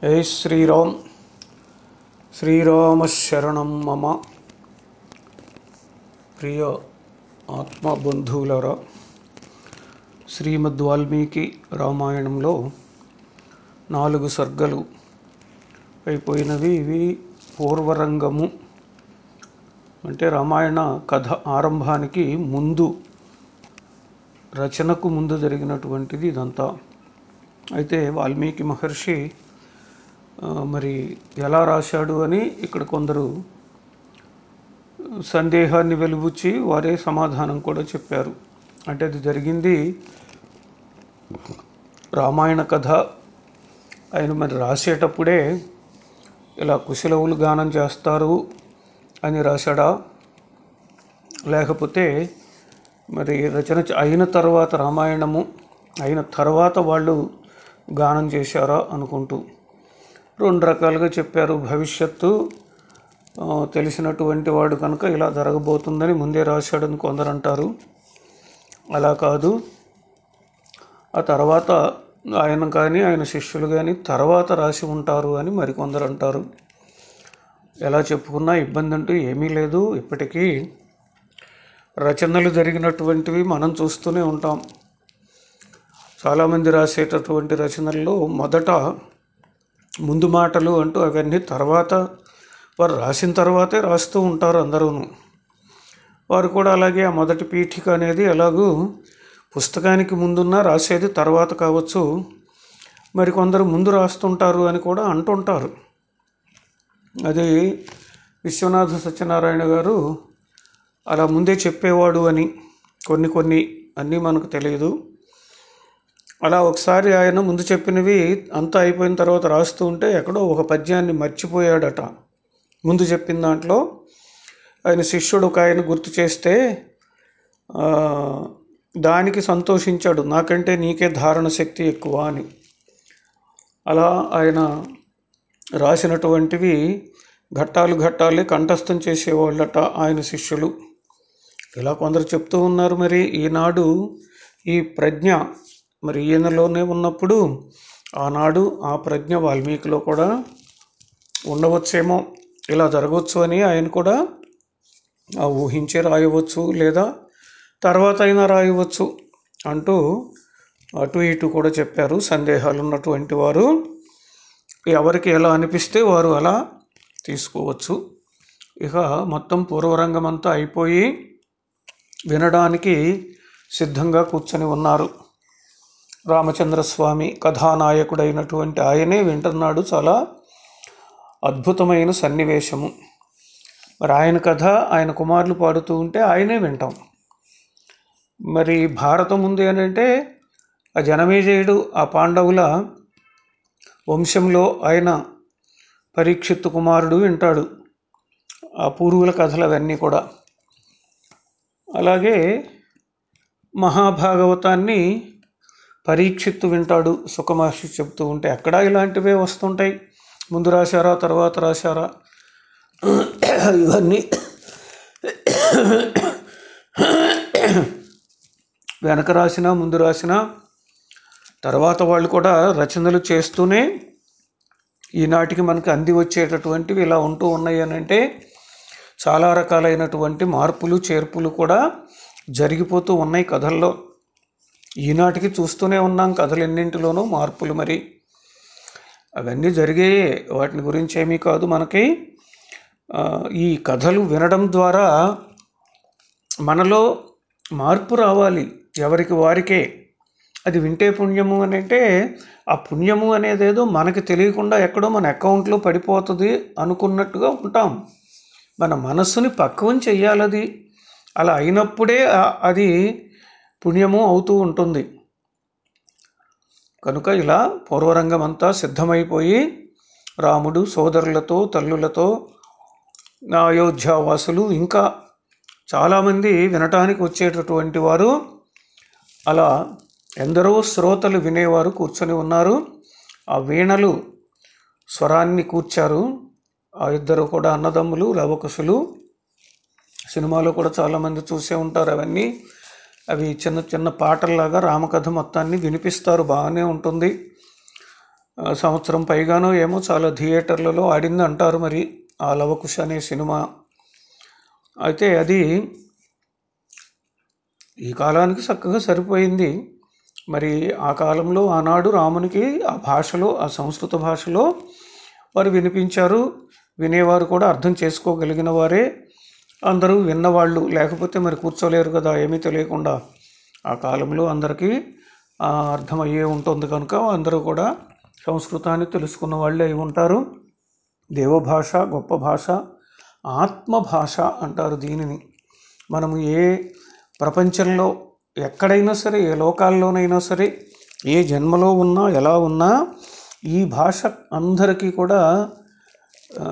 జై శ్రీరామ్ శ్రీరామశరణం మమ ప్రియ ఆత్మబంధువులరా శ్రీమద్ వాల్మీకి రామాయణంలో నాలుగు సర్గలు అయిపోయినవి ఇవి పూర్వరంగము అంటే రామాయణ కథ ఆరంభానికి ముందు రచనకు ముందు జరిగినటువంటిది ఇదంతా అయితే వాల్మీకి మహర్షి ఆ, మరి ఎలా రాశాడు అని ఇక్కడ కొందరు సందేహాన్ని వెలుబుచ్చి వారే సమాధానం కూడా చెప్పారు అంటే అది జరిగింది రామాయణ కథ ఆయన మరి రాసేటప్పుడే ఇలా కుశలవులు గానం చేస్తారు అని రాశాడా లేకపోతే మరి రచన చ- అయిన తర్వాత రామాయణము అయిన తర్వాత వాళ్ళు గానం చేశారా అనుకుంటూ రెండు రకాలుగా చెప్పారు భవిష్యత్తు ఆ, తెలిసినటువంటి వాడు కనుక ఇలా జరగబోతుందని ముందే రాశాడని కొందరు అంటారు అలా కాదు ఆ తర్వాత ఆయన కానీ ఆయన శిష్యులు కానీ తర్వాత రాసి ఉంటారు అని మరికొందరు అంటారు ఎలా చెప్పుకున్నా ఇబ్బంది అంటూ ఏమీ లేదు ఇప్పటికీ రచనలు జరిగినటువంటివి మనం చూస్తూనే ఉంటాం చాలామంది రాసేటటువంటి రచనల్లో మొదట ముందు మాటలు అంటూ అవన్నీ తర్వాత వారు రాసిన తర్వాతే రాస్తూ ఉంటారు అందరూను వారు కూడా అలాగే ఆ మొదటి పీఠిక అనేది ఎలాగూ పుస్తకానికి ముందున్న రాసేది తర్వాత కావచ్చు మరి కొందరు ముందు రాస్తుంటారు అని కూడా అంటుంటారు అది విశ్వనాథ సత్యనారాయణ గారు అలా ముందే చెప్పేవాడు అని కొన్ని కొన్ని అన్నీ మనకు తెలియదు అలా ఒకసారి ఆయన ముందు చెప్పినవి అంతా అయిపోయిన తర్వాత రాస్తూ ఉంటే ఎక్కడో ఒక పద్యాన్ని మర్చిపోయాడట ముందు చెప్పిన దాంట్లో ఆయన శిష్యుడు ఒక ఆయన గుర్తు చేస్తే ఆ, దానికి సంతోషించాడు నాకంటే నీకే ధారణ శక్తి ఎక్కువ అని అలా ఆయన రాసినటువంటివి ఘట్టాలు ఘట్టాలే కంఠస్థం చేసేవాళ్ళట ఆయన శిష్యులు ఇలా కొందరు చెప్తూ ఉన్నారు మరి ఈనాడు ఈ ప్రజ్ఞ మరి ఈయనలోనే ఉన్నప్పుడు ఆనాడు ఆ ప్రజ్ఞ వాల్మీకిలో కూడా ఉండవచ్చేమో ఇలా జరగవచ్చు అని ఆయన కూడా ఆ ఊహించి రాయవచ్చు లేదా తర్వాత అయినా రాయవచ్చు అంటూ అటు ఇటు కూడా చెప్పారు సందేహాలు ఉన్నటువంటి వారు ఎవరికి ఎలా అనిపిస్తే వారు అలా తీసుకోవచ్చు ఇక మొత్తం పూర్వరంగం అంతా అయిపోయి వినడానికి సిద్ధంగా కూర్చొని ఉన్నారు రామచంద్రస్వామి కథానాయకుడైనటువంటి ఆయనే వింటున్నాడు చాలా అద్భుతమైన సన్నివేశము మరి ఆయన కథ ఆయన కుమారులు పాడుతూ ఉంటే ఆయనే వింటాం మరి భారతం ఉంది అని అంటే ఆ జనమేజయుడు ఆ పాండవుల వంశంలో ఆయన పరీక్షిత్తు కుమారుడు వింటాడు ఆ పూర్వుల కథలు అవన్నీ కూడా అలాగే మహాభాగవతాన్ని పరీక్షిత్తు వింటాడు సుఖమహర్షి చెప్తూ ఉంటే ఎక్కడా ఇలాంటివే వస్తుంటాయి ముందు రాశారా తర్వాత రాశారా ఇవన్నీ వెనక రాసినా ముందు రాసినా తర్వాత వాళ్ళు కూడా రచనలు చేస్తూనే ఈనాటికి మనకి అంది వచ్చేటటువంటివి ఇలా ఉంటూ ఉన్నాయి అని అంటే చాలా రకాలైనటువంటి మార్పులు చేర్పులు కూడా జరిగిపోతూ ఉన్నాయి కథల్లో ఈనాటికి చూస్తూనే ఉన్నాం కథలు ఎన్నింటిలోనూ మార్పులు మరి అవన్నీ జరిగే వాటిని గురించి ఏమీ కాదు మనకి ఆ, ఈ కథలు వినడం ద్వారా మనలో మార్పు రావాలి ఎవరికి వారికే అది వింటే పుణ్యము అని అంటే ఆ పుణ్యము అనేదేదో మనకి తెలియకుండా ఎక్కడో మన అకౌంట్లో పడిపోతుంది అనుకున్నట్టుగా ఉంటాం మన మనస్సుని పక్వం చెయ్యాలది అలా అయినప్పుడే ఆ- అది పుణ్యము అవుతూ ఉంటుంది కనుక ఇలా పూర్వరంగం అంతా సిద్ధమైపోయి రాముడు సోదరులతో తల్లులతో నా అయోధ్యావాసులు ఇంకా చాలామంది వినటానికి వచ్చేటటువంటి వారు అలా ఎందరో శ్రోతలు వినేవారు కూర్చొని ఉన్నారు ఆ వీణలు స్వరాన్ని కూర్చారు ఆ ఇద్దరు కూడా అన్నదమ్ములు లవకుశులు సినిమాలో కూడా చాలామంది చూసే ఉంటారు అవన్నీ అవి చిన్న చిన్న పాటల్లాగా రామకథ మొత్తాన్ని వినిపిస్తారు బాగానే ఉంటుంది ఆ, సంవత్సరం పైగానో ఏమో చాలా థియేటర్లలో ఆడింది అంటారు మరి ఆ లవకుశ అనే సినిమా అయితే అది ఈ కాలానికి చక్కగా సరిపోయింది మరి ఆ కాలంలో ఆనాడు రామునికి ఆ భాషలో ఆ సంస్కృత భాషలో వారు వినిపించారు వినేవారు కూడా అర్థం చేసుకోగలిగిన వారే అందరూ విన్నవాళ్ళు లేకపోతే మరి కూర్చోలేరు కదా ఏమీ తెలియకుండా ఆ కాలంలో అందరికీ ఆ, అర్థమయ్యే ఉంటుంది కనుక అందరూ కూడా సంస్కృతాన్ని తెలుసుకున్న వాళ్ళే అయి ఉంటారు దేవభాష గొప్ప భాష ఆత్మ భాష అంటారు దీనిని మనము ఏ ప్రపంచంలో ఎక్కడైనా సరే ఏ లోకాల్లోనైనా సరే ఏ జన్మలో ఉన్నా ఎలా ఉన్నా ఈ భాష అందరికీ కూడా ఆ,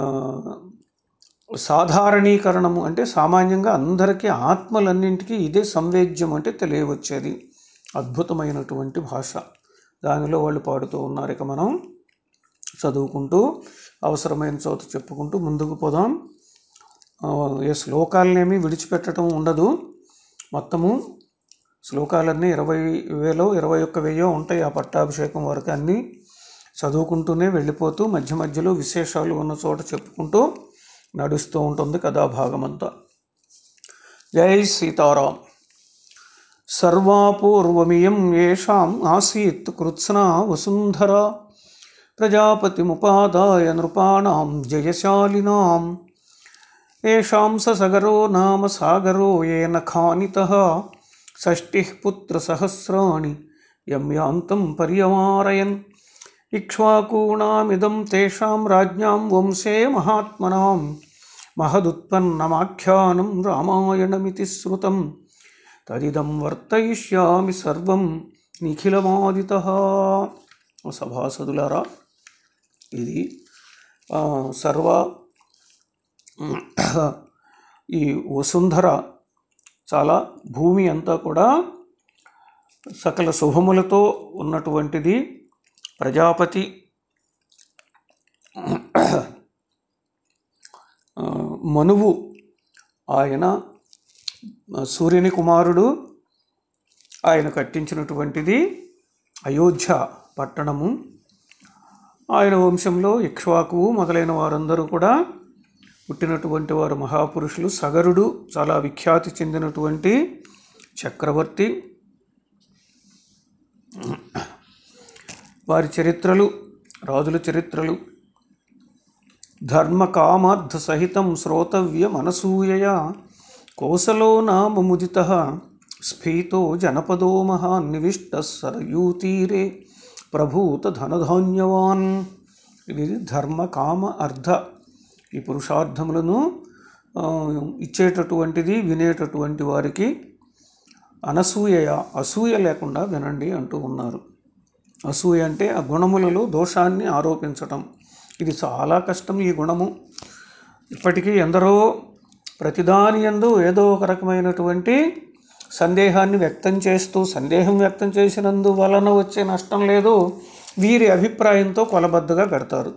సాధారణీకరణము అంటే సామాన్యంగా అందరికీ ఆత్మలన్నింటికీ ఇదే సంవేద్యం అంటే తెలియవచ్చేది అద్భుతమైనటువంటి భాష దానిలో వాళ్ళు పాడుతూ ఉన్నారు ఇక మనం చదువుకుంటూ అవసరమైన చోట చెప్పుకుంటూ ముందుకు పోదాం ఆ, ఏ శ్లోకాలనేమి విడిచిపెట్టడం ఉండదు మొత్తము శ్లోకాలన్నీ ఇరవై వేలో ఇరవై ఒక్క వెయ్యో ఉంటాయి ఆ పట్టాభిషేకం వరకు అన్నీ చదువుకుంటూనే వెళ్ళిపోతూ మధ్య మధ్యలో విశేషాలు ఉన్న చోట చెప్పుకుంటూ నడుస్తూ ఉంటుంది కథాభాగం అంతా జై సీతారాం సర్వాపూర్వమియం ఏషాం ఆసీత్ కృత్స్నా వసుంధర ప్రజాపతిముపాదాయ నృపాణాం జయశాలినాం ఏషాం స సగరో నామ సాగరో ఏన ఖానితః షష్టిః పుత్రసహస్రాణి యం యాంతం పర్యవారయన్ ఇక్ష్వాకూణామిదం తేషాం రాజ్ఞాం వంశే మహాత్మనాం మహదుత్పన్నమాఖ్యానం రామాయణమితి శ్రుతం తదిదం వర్తయిష్యామి సర్వం నిఖిలమాదిత సభాసదులారా ఇది ఆ, సర్వ ఈ వసుంధర చాలా భూమి అంతా కూడా సకల శుభములతో ఉన్నటువంటిది ప్రజాపతి ఆ, మనువు ఆయన ఆ, సూర్యుని కుమారుడు ఆయన కట్టించినటువంటిది అయోధ్య పట్టణము ఆయన వంశంలో ఇక్ష్వాకువు మొదలైన వారందరూ కూడా పుట్టినటువంటి వారు మహాపురుషులు సగరుడు చాలా విఖ్యాతి చెందినటువంటి చక్రవర్తి వారి చరిత్రలు రాజుల చరిత్రలు ధర్మ కామార్థ సహితం శ్రోతవ్య మనసూయయ కోసలో నామ ముదిత స్ఫీతో జనపదో మహాన్ నివిష్ట సరయూతీరే ప్రభూత ధనధాన్యవాన్ ఇది ధర్మ కామ అర్థ ఈ పురుషార్థములను ఆ, ఇచ్చేటటువంటిది వినేటటువంటి వారికి అనసూయ అసూయ లేకుండా వినండి అంటూ ఉన్నారు అసూయ అంటే ఆ గుణములలో దోషాన్ని ఆరోపించటం ఇది చాలా కష్టం ఈ గుణము ఇప్పటికీ ఎందరో ప్రతిదాని యందు ఏదో ఒక రకమైనటువంటి సందేహాన్ని వ్యక్తం చేస్తూ సందేహం వ్యక్తం చేసినందు వలన వచ్చే నష్టం లేదు వీరి అభిప్రాయంతో కొలబద్దగా పెడతారు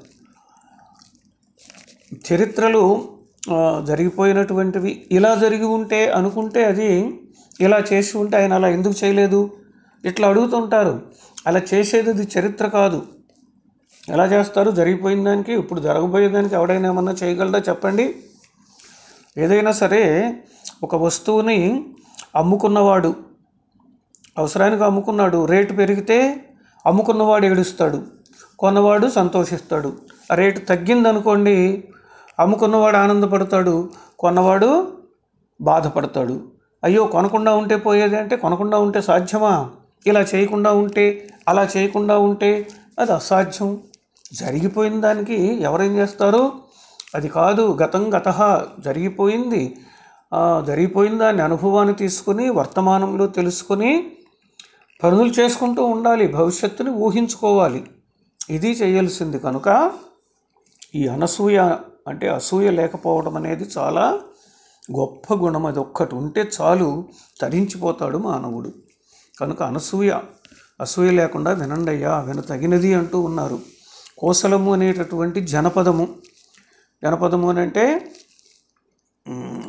చరిత్రలు ఆ, జరిగిపోయినటువంటివి ఇలా జరిగి ఉంటే అనుకుంటే అది ఇలా చేసి ఉంటే ఆయన అలా ఎందుకు చేయలేదు ఇట్లా అడుగుతుంటారు అలా చేసేది ఇది చరిత్ర కాదు ఎలా చేస్తారు జరిగిపోయిన దానికి ఇప్పుడు జరగబోయే దానికి ఎవడైనా ఏమన్నా చేయగలడా చెప్పండి ఏదైనా సరే ఒక వస్తువుని అమ్ముకున్నవాడు అవసరానికి అమ్ముకున్నాడు రేటు పెరిగితే అమ్ముకున్నవాడు ఏడుస్తాడు కొన్నవాడు సంతోషిస్తాడు ఆ రేటు తగ్గిందనుకోండి అమ్ముకున్నవాడు ఆనందపడతాడు కొన్నవాడు బాధపడతాడు అయ్యో కొనకుండా ఉంటే పోయేది అంటే కొనకుండా ఉంటే సాధ్యమా ఇలా చేయకుండా ఉంటే అలా చేయకుండా ఉంటే అది అసాధ్యం జరిగిపోయిన దానికి ఎవరేం చేస్తారు అది కాదు గతం గత జరిగిపోయింది ఆ, జరిగిపోయిన దాన్ని అనుభవాన్ని తీసుకుని వర్తమానంలో తెలుసుకుని పనులు చేసుకుంటూ ఉండాలి భవిష్యత్తుని ఊహించుకోవాలి ఇది చేయాల్సింది కనుక ఈ అనసూయ అంటే అసూయ లేకపోవడం అనేది చాలా గొప్ప గుణం అది ఒక్కటి ఉంటే చాలు తరించిపోతాడు మానవుడు కనుక అనసూయ అసూయ లేకుండా వినండయ్యా విన తగినది అంటూ ఉన్నారు కోసలము అనేటటువంటి జనపదము జనపదము అని అంటే మ్,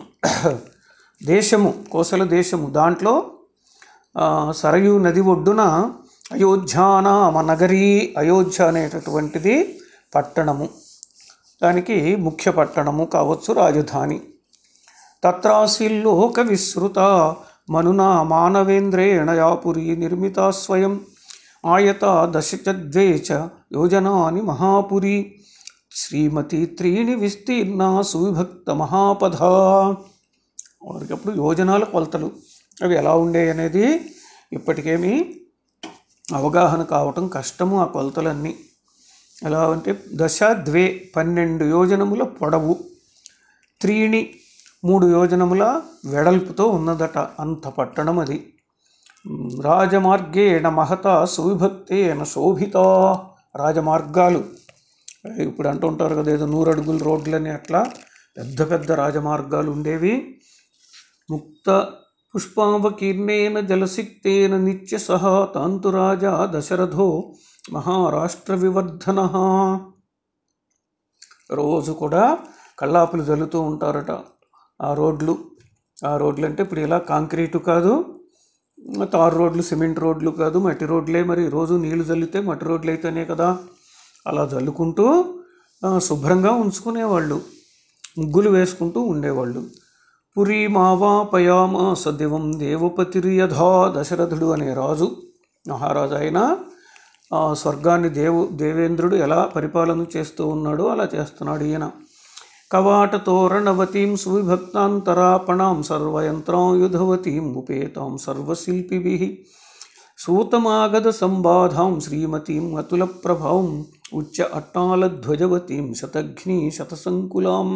దేశము కోసల దేశము దాంట్లో ఆ, సరయు నది ఒడ్డున అయోధ్యానామ నగరీ అయోధ్య అనేటటువంటిది పట్టణము దానికి ముఖ్య పట్టణము కావచ్చు రాజధాని తత్రాసిల్లోక విశ్రుత మనునా మానవేంద్రేణ యాపురీ నిర్మిత స్వయం ఆయత దశచద్వే చ యోజనాని మహాపురి శ్రీమతి త్రీణి విస్తీర్ణ సువిభక్త మహాపథ వారికి అప్పుడు యోజనాల కొలతలు అవి ఎలా ఉండే అనేది ఇప్పటికేమీ అవగాహన కావటం కష్టము ఆ కొలతలన్నీ ఎలా అంటే దశ ద్వే పన్నెండు యోజనముల పొడవు త్రీణి మూడు యోజనముల వెడల్పుతో ఉన్నదట అంత పట్టణం అది రాజమార్గేణ మహత సువిభక్తేన శోభిత రాజమార్గాలు ఇప్పుడు అంటుంటారు కదా ఏదో నూరు అడుగుల రోడ్లని అట్లా పెద్ద పెద్ద రాజమార్గాలు ఉండేవి ముక్త పుష్పావకీర్ణేన జలసిక్తేన నిత్య సహ తాంతు రాజా దశరథో మహారాష్ట్ర వివర్ధన రోజు కూడా కల్లాపులు జల్లుతూ ఉంటారట ఆ రోడ్లు ఆ రోడ్లు అంటే ఇప్పుడు ఇలా కాంక్రీటు కాదు తారు రోడ్లు సిమెంట్ రోడ్లు కాదు మట్టి రోడ్లే మరి రోజు నీళ్లు జల్లితే మట్టి రోడ్లు అయితేనే కదా అలా జల్లుకుంటూ ఆ, శుభ్రంగా ఉంచుకునేవాళ్ళు ముగ్గులు వేసుకుంటూ ఉండేవాళ్ళు పురి మావా పయామ సదివం దేవపతిర్యథా దశరథుడు అనే రాజు మహారాజు అయిన ఆ స్వర్గాన్ని దేవు దేవేంద్రుడు ఎలా పరిపాలన చేస్తూ ఉన్నాడో అలా చేస్తున్నాడు ఈయన కవాట తోరణవతీం సువిభక్తాంతరాపణాం సర్వయంత్రాయుధవతీం ఉపేతాం సర్వశిల్పిభిః సూతమాగధ సంబాధాం శ్రీమతీం అతుల ప్రభాం ఉచ్చ అట్టాలధ్వజవతీం శతఘ్ని శతసంకులాం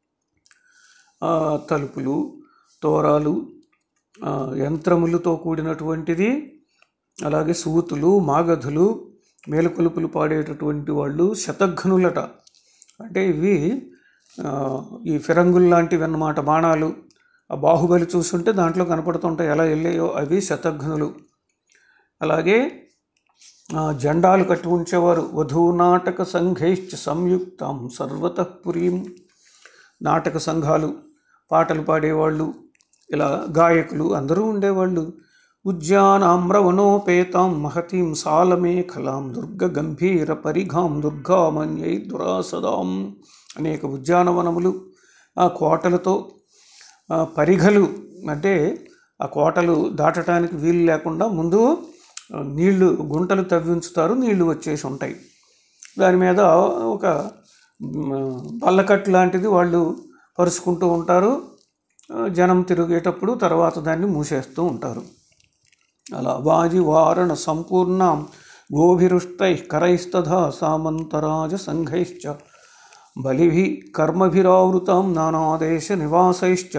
ఆ, తలుపులు తోరాలు ఆ, యంత్రములతో కూడినటువంటిది అలాగే సూతులు మాగధులు మేలుకొలుపులు పాడేటటువంటి వాళ్ళు శతఘ్నులట అంటే ఇవి ఆ, ఈ ఫిరంగుల్ లాంటివి అన్నమాట బాణాలు ఆ బాహుబలి చూస్తుంటే దాంట్లో కనపడుతుంటాయి ఎలా వెళ్ళాయో అవి శతఘ్నులు అలాగే ఆ, జెండాలు కట్టి ఉంచేవారు వధూ నాటక సంఘైశ్చ సంయుక్తం సర్వతః పురీం నాటక సంఘాలు పాటలు పాడేవాళ్ళు ఇలా గాయకులు అందరూ ఉండేవాళ్ళు ఉద్యానామ్రవనోపేతాం మహతీం సాలమేఖలాం దుర్గ గంభీర పరిఘాం దుర్గామన్యై దురాసదాం అనేక ఉద్యానవనములు ఆ కోటలతో ఆ పరిఘలు అంటే ఆ కోటలు దాటడానికి వీలు లేకుండా ముందు ఆ, నీళ్లు గుంటలు తవ్వించుతారు నీళ్లు వచ్చేసి ఉంటాయి దాని మీద ఒక మ్, బల్లకట్టు లాంటిది వాళ్ళు పరుచుకుంటూ ఉంటారు ఆ, జనం తిరిగేటప్పుడు తర్వాత దాన్ని మూసేస్తూ ఉంటారు అలా వాజి వారణ సంపూర్ణాం గోభిరుష్టై కరైస్తథా సామంతరాజ సంఘైశ్చ బలిభి కర్మభిరావృతాం నానాదేశ నివాసైశ్చ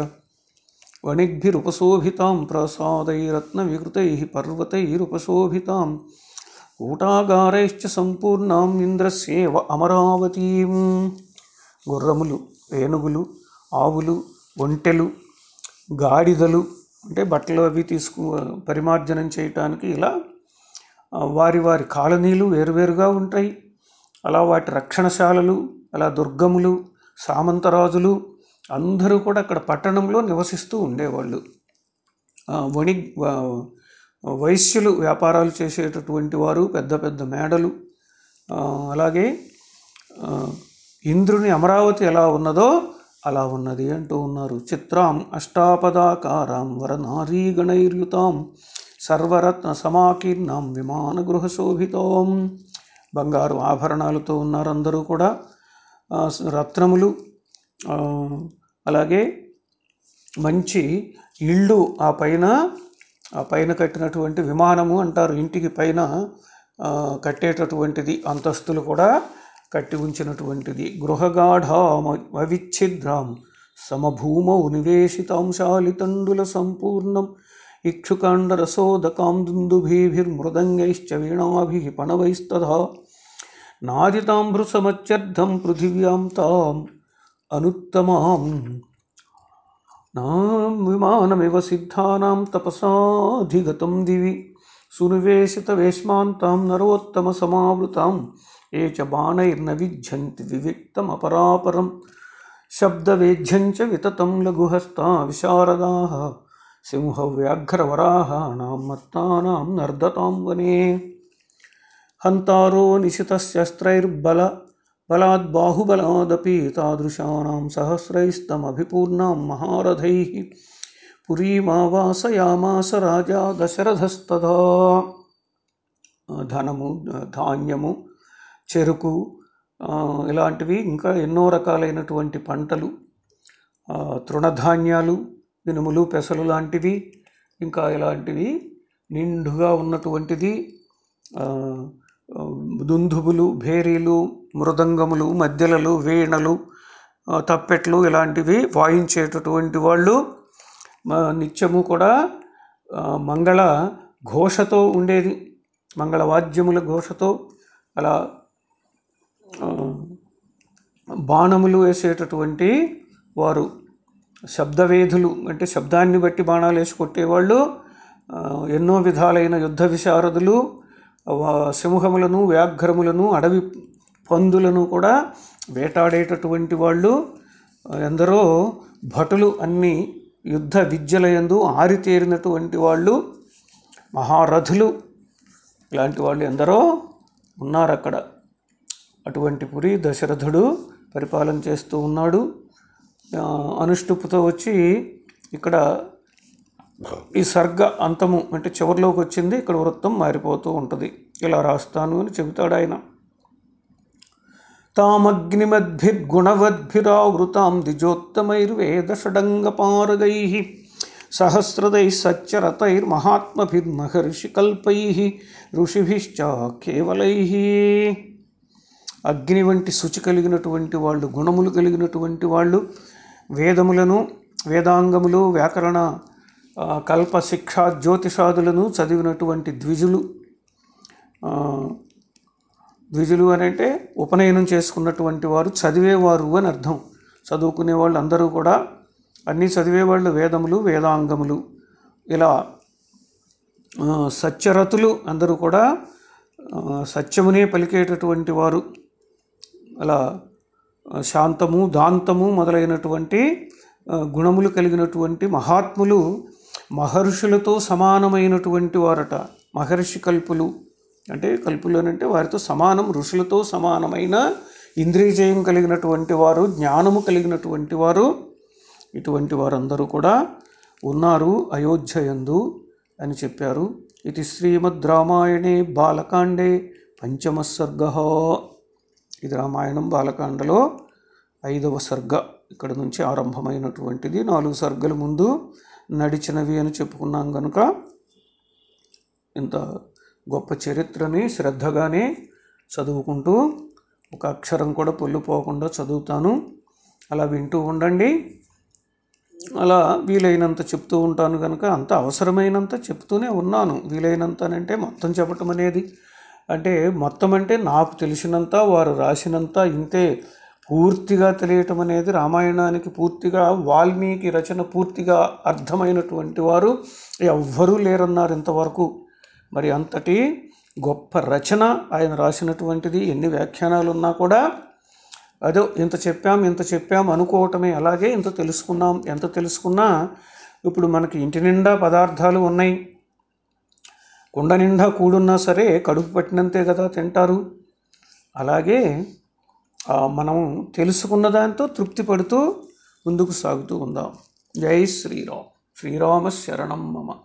వణిగ్భిరుపశోభితాం ప్రసాదైరత్న వికృతై పర్వతైరుపశోభితాం కూటాగారైశ్చ సంపూర్ణాం ఇంద్రస్యేవ అమరావతీం గుర్రములు ఏనుగులు ఆవులు ఒంటెలు గాడిదలు అంటే బట్టలు అవి తీసుకు పరిమార్జనం చేయటానికి ఇలా ఆ, వారి వారి కాలనీలు వేరువేరుగా ఉంటాయి అలా వాటి రక్షణశాలలు అలా దుర్గములు సామంతరాజులు అందరూ కూడా అక్కడ పట్టణంలో నివసిస్తూ ఉండేవాళ్ళు ఆ, వణి వా- వైశ్యులు వ్యాపారాలు చేసేటటువంటి వారు పెద్ద పెద్ద మేడలు ఆ, అలాగే ఆ, ఇంద్రుని అమరావతి ఎలా ఉన్నదో అలా ఉన్నది అంటూ ఉన్నారు చిత్రాం అష్టాపదాకారాం వరనారీగణైర్యుతాం సర్వరత్న సమాకీర్ణాం విమాన గృహశోభితాం బంగారు ఆభరణాలతో ఉన్నారు అందరూ కూడా ఆ, రత్నములు ఆ, అలాగే మంచి ఇళ్ళు ఆ పైన ఆ పైన కట్టినటువంటి విమానము అంటారు ఇంటికి పైన ఆ, కట్టేటటువంటిది అంతస్తులు కూడా కట్టి ఉంచినటువంటిది గృహగాఢామ అవిచ్ఛిద్రాం సమభూమౌ నివేశితాం శాలితండుల సంపూర్ణం ఇక్షుకాండరసోదకాం దుందుభీభిర్మృదంగైశ్చ వీణాభిः పణవైస్తథా నాదితాంభృసమత్యర్థం పృథివ్యాం తాం అనుత్తమాం నాం విమానమివ సిద్ధానాం తపసాధిగతం దివి సునివేశితవేష్మాంతాం నరోత్తమసమావృతాం ఏ చ బాణైర్న విజ్జంతి వివిక్తమపరాపరం శబ్దవేద్యం చ వితతం లఘుహస్తా విశారదాः సింహవ్యాఘ్రవరాహాణాం మత్తానాం నర్దతాం వనే హంతారో నిశితశస్త్రైర్బల బలాద్ బాహుబలాదపి తాదృశానాం సహస్రైస్తమభిపూర్ణాం మహారథై పురీమావాసయామాస రాజా దశరథస్తదా ధనము ధాన్యము చెరుకు ఆ, ఇలాంటివి ఇంకా ఎన్నో రకాలైనటువంటి పంటలు ఆ, తృణధాన్యాలు మినుములు పెసలు లాంటివి ఇంకా ఇలాంటివి నిండుగా ఉన్నటువంటిది ఆ, ఆ, దుందుబులు భేరీలు మృదంగములు మధ్యలలు వీణలు ఆ, తప్పెట్లు ఇలాంటివి వాయించేటటువంటి వాళ్ళు మ- నిత్యము కూడా ఆ, మంగళ ఘోషతో ఉండేది మంగళ వాద్యముల ఘోషతో అలా ఆ, బాణములు వేసేటటువంటి వారు శబ్దవేధులు అంటే శబ్దాన్ని బట్టి బాణాలు వేసి కొట్టేవాళ్ళు ఆ, ఎన్నో విధాలైన యుద్ధ విశారదులు వా- సింహములను వ్యాఘ్రములను అడవి పందులను కూడా వేటాడేటటువంటి వాళ్ళు ఆ, ఎందరో భటులు అన్ని యుద్ధ విద్యలయందు ఆరితేరినటువంటి వాళ్ళు మహారథులు ఇలాంటి వాళ్ళు ఎందరో ఉన్నారు అక్కడ అటువంటి పురి దశరథుడు పరిపాలన చేస్తూ ఉన్నాడు ఆ, అనుష్టుప్తో వచ్చి ఇక్కడ ఈ సర్గ అంతము అంటే చివరిలోకి వచ్చింది ఇక్కడ వృత్తం మారిపోతూ ఉంటుంది ఇలా రాస్తాను అని చెబుతాడు ఆయన తామగ్నిమద్భిర్గుణవద్భిరావృతాం ద్విజోత్తమైర్వేదషడంగపారగై సహస్రదై సచ్చరతైర్మహాత్మభిర్మహర్షికల్పై ఋషిభిశ్చ కేవలై అగ్ని వంటి శుచి కలిగినటువంటి వాళ్ళు గుణములు కలిగినటువంటి వాళ్ళు వేదములను వేదాంగములు వ్యాకరణ ఆ, కల్ప శిక్షా జ్యోతిషాదులను చదివినటువంటి ద్విజులు ఆ, ద్విజులు అని అంటే ఉపనయనం చేసుకున్నటువంటి వారు చదివేవారు అని అర్థం చదువుకునే వాళ్ళు అందరూ కూడా అన్నీ చదివేవాళ్ళు వేదములు వేదాంగములు ఇలా ఆ, సత్యరతులు అందరూ కూడా ఆ, సత్యమునే పలికేటటువంటి వారు అలా ఆ, శాంతము దాంతము మొదలైనటువంటి ఆ, గుణములు కలిగినటువంటి మహాత్ములు మహర్షులతో సమానమైనటువంటి వారట మహర్షి కల్పులు అంటే కల్పులు అని అంటే వారితో సమానం ఋషులతో సమానమైన ఇంద్రియజయం కలిగినటువంటి వారు జ్ఞానము కలిగినటువంటి వారు ఇటువంటి వారందరూ కూడా ఉన్నారు అయోధ్యయందు అని చెప్పారు ఇది శ్రీమద్ రామాయణే బాలకాండే పంచమ సర్గ ఇది రామాయణం బాలకాండలో ఐదవ సర్గ ఇక్కడ నుంచి ఆరంభమైనటువంటిది నాలుగు సర్గల ముందు నడిచినవి అని చెప్పుకున్నాం కనుక ఇంత గొప్ప చరిత్రని శ్రద్ధగానే చదువుకుంటూ ఒక అక్షరం కూడా పొల్లుపోకుండా చదువుతాను అలా వింటూ ఉండండి అలా వీలైనంత చెప్తూ ఉంటాను కనుక అంత అవసరమైనంత చెప్తూనే ఉన్నాను వీలైనంత అంటే మొత్తం చెప్పటం అనేది అంటే మొత్తం అంటే నాకు తెలిసినంత వారు రాసినంత ఇంతే పూర్తిగా తెలియటం అనేది రామాయణానికి పూర్తిగా వాల్మీకి రచన పూర్తిగా అర్థమైనటువంటి వారు ఎవ్వరూ లేరన్నారు ఇంతవరకు మరి అంతటి గొప్ప రచన ఆయన రాసినటువంటిది ఎన్ని వ్యాఖ్యానాలు ఉన్నా కూడా అదో ఇంత చెప్పాం ఇంత చెప్పాం అనుకోవటమే అలాగే ఇంత తెలుసుకున్నాం ఎంత తెలుసుకున్నా ఇప్పుడు మనకి ఇంటి నిండా పదార్థాలు ఉన్నాయి కుండ నిండా కూడున్నా సరే కడుపు పట్టినంతే కదా తింటారు అలాగే ఆ, మనం తెలుసుకున్న దాంతో తృప్తి పడుతూ ముందుకు సాగుతూ ఉందాం జై శ్రీరామ్ శ్రీరామ శరణం మమ